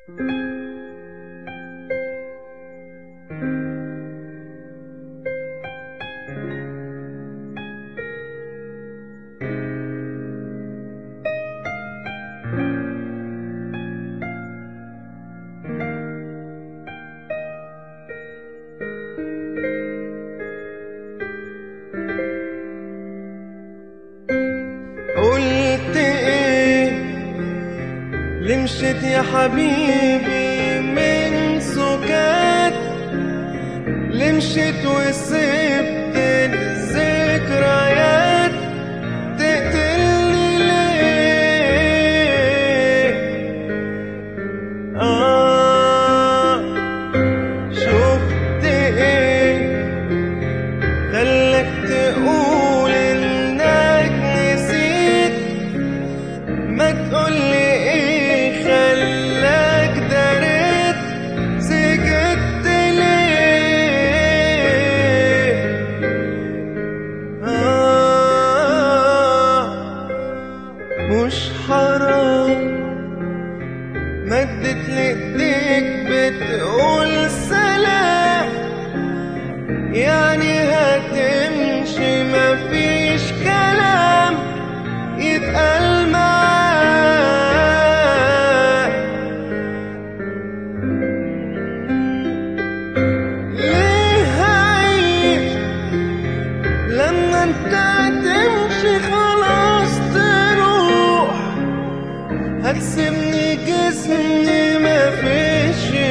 قلت ايه ليه مشيت يا حبيبي من سكات ليه مشيت وسبت الذكريات تقتلني ليه آه شفت ايه خلك تقول انك نسيت ما تقولي ايه خلاك دريت سكت ليه آه مش حرام مدت لإيديك بتقول سلام يعني هتمشي مفيش كلام يتقال معاك ليه هعيش لما انت هتمشي خلاص تروح هتسيبني جسمي مفيش